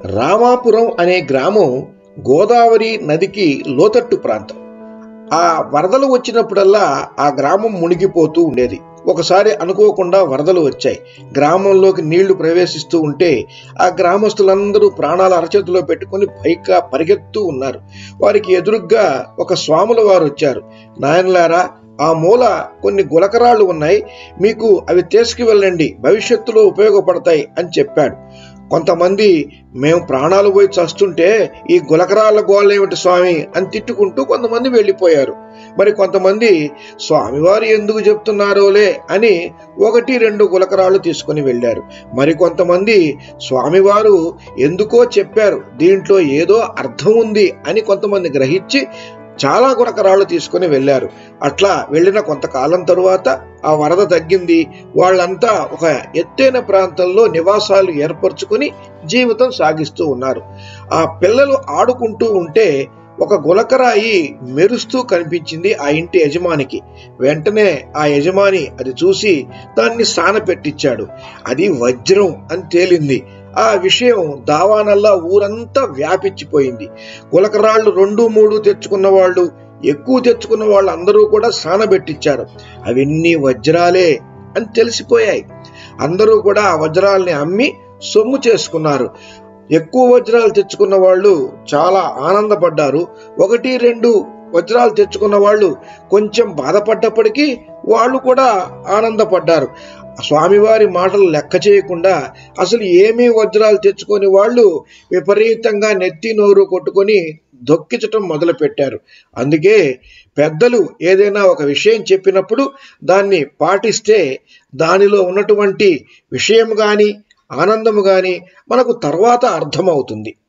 రామాపురం అనే గ్రామం గోదావరి నదికి లోతట్టు ప్రాంతం ఆ వరదలు వచ్చినప్పుడల్లా ఆ గ్రామం మునిగిపోతూ ఉండేది ఒకసారి అనుకోకుండా వరదలు వచ్చాయి గ్రామంలోకి నీళ్లు ప్రవేశిస్తూ ఉంటే ఆ గ్రామస్తులందరూ ప్రాణాల అరచేతిలో పెట్టుకుని పైగా పరిగెత్తూ ఉన్నారు వారికి ఎదురుగ్గా ఒక స్వాముల వారు వచ్చారు నాయనలారా ఆ మూల కొన్ని గులకరాళ్ళు ఉన్నాయి మీకు అవి తీసుకువెళ్ళండి భవిష్యత్తులో ఉపయోగపడతాయి అని చెప్పాడు కొంతమంది మేము ప్రాణాలు పోయి చస్తుంటే ఈ గులకరాళ్ళ గోళ్ళేమిటి స్వామి అని తిట్టుకుంటూ కొంతమంది వెళ్ళిపోయారు మరి కొంతమంది స్వామివారు ఎందుకు చెప్తున్నారోలే అని ఒకటి రెండు గులకరాళ్ళు తీసుకుని వెళ్ళారు మరి కొంతమంది స్వామివారు ఎందుకో చెప్పారు దీంట్లో ఏదో అర్థం ఉంది అని కొంతమంది గ్రహించి చాలా గురకరాళ్ళు తీసుకుని వెళ్ళారు అట్లా వెళ్ళిన కొంతకాలం తరువాత ఆ వరద తగ్గింది వాళ్ళంతా ఒక ఎత్తైన ప్రాంతంలో నివాసాలు ఏర్పరచుకుని జీవితం సాగిస్తూ ఉన్నారు ఆ పిల్లలు ఆడుకుంటూ ఉంటే ఒక గులకరాయి మెరుస్తూ కనిపించింది ఆ ఇంటి యజమానికి వెంటనే ఆ యజమాని అది చూసి దాన్ని సాన పెట్టించాడు అది వజ్రం అని తేలింది ఆ విషయం దావానల్లా ఊరంతా వ్యాపించిపోయింది గులకరాళ్ళు రెండు మూడు తెచ్చుకున్న వాళ్ళు ఎక్కువ తెచ్చుకున్న వాళ్ళు అందరూ కూడా సానబెట్టించారు అవన్నీ వజ్రాలే అని తెలిసిపోయాయి అందరూ కూడా ఆ వజ్రాల్ని అమ్మి సొమ్ము చేసుకున్నారు ఎక్కువ వజ్రాలు తెచ్చుకున్న వాళ్ళు చాలా ఆనందపడ్డారు ఒకటి రెండు వజ్రాలు తెచ్చుకున్న వాళ్ళు కొంచెం బాధపడ్డప్పటికీ వాళ్ళు కూడా ఆనందపడ్డారు స్వామివారి మాటలు లెక్క చేయకుండా అసలు ఏమీ వజ్రాలు తెచ్చుకొని వాళ్ళు విపరీతంగా నెత్తి నోరు కొట్టుకొని దొక్కించటం మొదలు పెట్టారు అందుకే పెద్దలు ఏదైనా ఒక విషయం చెప్పినప్పుడు దాన్ని పాటిస్తే దానిలో ఉన్నటువంటి విషయం కానీ ఆనందము కానీ మనకు తర్వాత అర్థమవుతుంది